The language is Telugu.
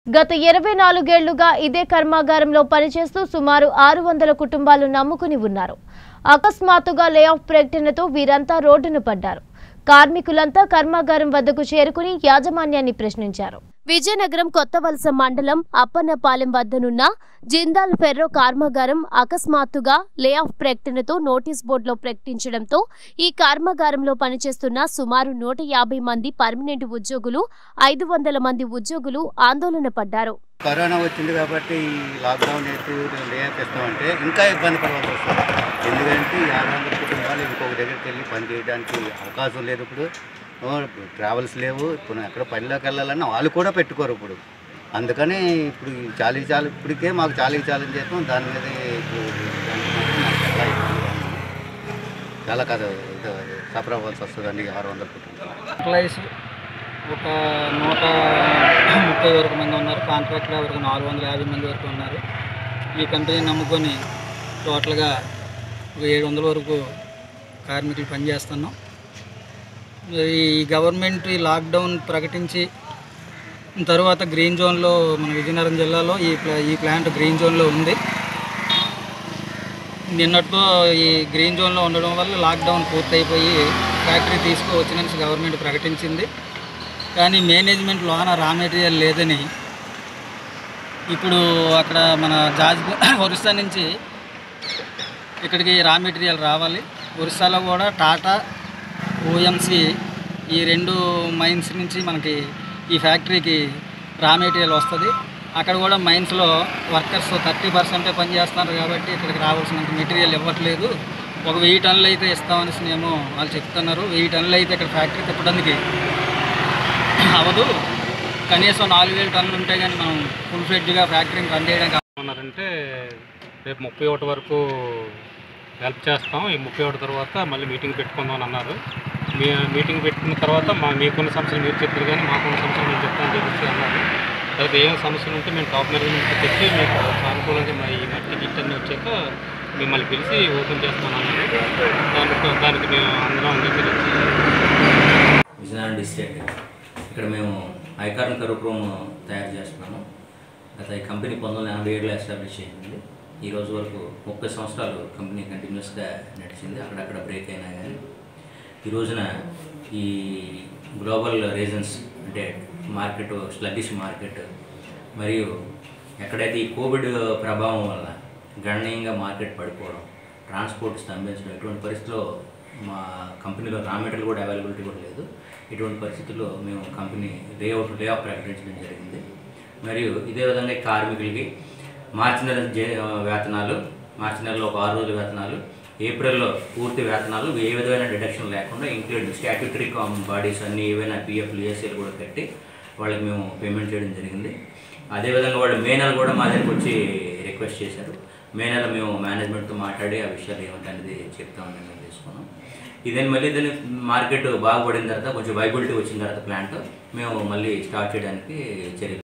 గత ఇరవై నాలుగేళ్లుగా ఇదే కర్మాగారంలో పనిచేస్తూ సుమారు ఆరు వందల కుటుంబాలు నమ్ముకుని ఉన్నారు అకస్మాత్తుగా లే ఆఫ్ ప్రకటనతో వీరంతా రోడ్డున పడ్డారు కార్మికులంతా కర్మాగారం వద్దకు చేరుకుని యాజమాన్యాన్ని ప్రశ్నించారు విజయనగరం కొత్తవలస మండలం అప్పన్నపాలెం వద్దనున్న జిందాల్ ఫెర్రో కర్మాగారం అకస్మాత్తుగా లే ఆఫ్ ప్రకటనతో నోటీస్ బోర్డులో ప్రకటించడంతో ఈ కర్మాగారంలో పనిచేస్తున్న సుమారు నూట యాభై మంది పర్మనెంట్ ఉద్యోగులు ఐదు వందల మంది ఉద్యోగులు ఆందోళన పడ్డారు కరోనా వచ్చింది కాబట్టి ఈ లాక్డౌన్ వేసి లేఆఫ్ ఇస్తామంటే ఇంకా ఇబ్బంది పడవలసి వస్తుంది ఎందుకంటే ఈ ఆరు వందల కుటుంబాలు ఇంకొక దగ్గరికి వెళ్ళి పని చేయడానికి అవకాశం లేదు ఇప్పుడు ఓ, ట్రావెల్స్ లేవు ఇప్పుడు ఎక్కడ పనిలోకి వెళ్ళాలన్నా వాళ్ళు కూడా పెట్టుకోరు ఇప్పుడు అందుకని ఇప్పుడు ఈ చాలీ చాలు ఇప్పటికే మాకు చాలీ చాలని చేస్తాం దాని మీద ఇప్పుడు దానికి మాత్రం మాకు చాలా ఇబ్బందిగా ఉంది. చాలా కథ సఫర్ అవ్వాల్సి వస్తుందండి ఈ ఆరు వందల కుటుంబాలు ఎంప్లాయీస్ ఒక నూట ముప్పై వరకు మంది ఉన్నారు కాంట్రాక్టర్ వరకు నాలుగు వందల యాభై మంది వరకు ఉన్నారు ఈ కంపెనీ నమ్ముకొని టోటల్గా ఒక ఏడు వందల వరకు కార్మికులు పనిచేస్తున్నాం మరి ఈ గవర్నమెంట్ ఈ లాక్డౌన్ ప్రకటించి తర్వాత గ్రీన్ జోన్లో మన విజయనగరం జిల్లాలో ఈ ప్లా ఈ ప్లాంట్ గ్రీన్ జోన్లో ఉంది నిన్నటితో ఈ గ్రీన్ జోన్లో ఉండడం వల్ల లాక్డౌన్ పూర్తయిపోయి ఫ్యాక్టరీ తీసుకువచ్చినని గవర్నమెంట్ ప్రకటించింది కానీ మేనేజ్మెంట్ లోన రా మెటీరియల్ లేదని ఇప్పుడు అక్కడ మన జాజ్ ఒరిస్సా నుంచి ఇక్కడికి రా మెటీరియల్ రావాలి ఒరిస్సాలో కూడా టాటా ఓఎంసి ఈ రెండు మైన్స్ నుంచి మనకి ఈ ఫ్యాక్టరీకి రా మెటీరియల్ వస్తుంది అక్కడ కూడా మైన్స్లో వర్కర్స్ థర్టీ పర్సెంటే పనిచేస్తున్నారు కాబట్టి ఇక్కడికి రావాల్సినంత మెటీరియల్ ఇవ్వట్లేదు ఒక వెయ్యి టన్నులు అయితే ఇస్తామనేసి ఏమో వాళ్ళు చెప్తున్నారు వెయ్యి టన్నులు అయితే ఇక్కడ ఫ్యాక్టరీ తిప్పడానికి అవ్వదు కనీసం నాలుగు వేల టన్నులు ఉంటే కానీ మనం ఫుల్ ఫ్లెడ్జ్గా ఫ్యాక్టరీని రన్ చేయడానికి ఉన్నారంటే రేపు ముప్పై ఒకటి వరకు హెల్ప్ చేస్తాం ఈ ముప్పై ఒకటి తర్వాత మళ్ళీ మీటింగ్ పెట్టుకుందాం అని అన్నారు మీ మీటింగ్ పెట్టుకున్న తర్వాత మా మీకున్న సమస్యలు మీరు చెప్తారు కానీ మాకున్న సమస్యలు మేము చెప్తామని చెప్పేసి అన్నారు తర్వాత ఏం సమస్యలు ఉంటే మేము టాప్ మేనేజ్మెంట్ తెచ్చి మీకు సానుకూలంగా మా ఈ మట్టి గిట్ అన్నీ వచ్చాక మిమ్మల్ని పిలిచి ఓపెన్ చేస్తాను అన్నారు దానికి దానికి మేము అందరం అంగీకరించి విజయనగరం డిస్ట్రిక్ట్ ఇక్కడ మేము ఐకార్న్ కరుపురం తయారు చేస్తున్నాము గత ఈ కంపెనీ పంతొమ్మిది వందల ఎనభై ఏడులో ఎస్టాబ్లిష్ అయింది ఈ రోజు వరకు ముప్పై సంవత్సరాలు కంపెనీ కంటిన్యూస్గా నడిచింది అక్కడక్కడ బ్రేక్ అయినా కానీ ఈ రోజున ఈ గ్లోబల్ రీజన్స్ అంటే మార్కెట్ స్లగ్గిష్ మార్కెట్ మరియు ఎక్కడైతే ఈ కోవిడ్ ప్రభావం వల్ల గణనీయంగా మార్కెట్ పడిపోవడం ట్రాన్స్పోర్ట్ స్తంభించడం ఇటువంటి పరిస్థితిలో మా కంపెనీలో రా మెటీరియల్ కూడా అవైలబిలిటీ కూడా లేదు ఇటువంటి పరిస్థితుల్లో మేము కంపెనీ లే అవుట్ లే ఆఫ్ ప్రకటించడం జరిగింది మరియు ఇదే విధంగా ఈ కార్మికులకి మార్చి నెల జే- వేతనాలు మార్చి నెలలో ఒక ఆరు రోజుల వేతనాలు ఏప్రిల్లో పూర్తి వేతనాలు ఏ విధమైన డిడక్షన్ లేకుండా ఇంక్లూడ్ స్టాట్యూటరీ బాడీస్ అన్ని ఏవైనా పిఎఫ్లు ఏసీలు కూడా కట్టి వాళ్ళకి మేము పేమెంట్ చేయడం జరిగింది అదేవిధంగా వాళ్ళు మే నెల కూడా మా దగ్గరికి వచ్చి రిక్వెస్ట్ చేశారు మే నెల మేము మేనేజ్మెంట్తో మాట్లాడి ఆ విషయాలు ఏమిటనేది చెప్తామని మేము తీసుకున్నాం ఇదని మళ్ళీ దీని మార్కెట్ బాగుపడిన తర్వాత కొంచెం వైబిలిటీ వచ్చిన తర్వాత ప్లాంట్ మేము మళ్ళీ స్టార్ట్ చేయడానికి చర్య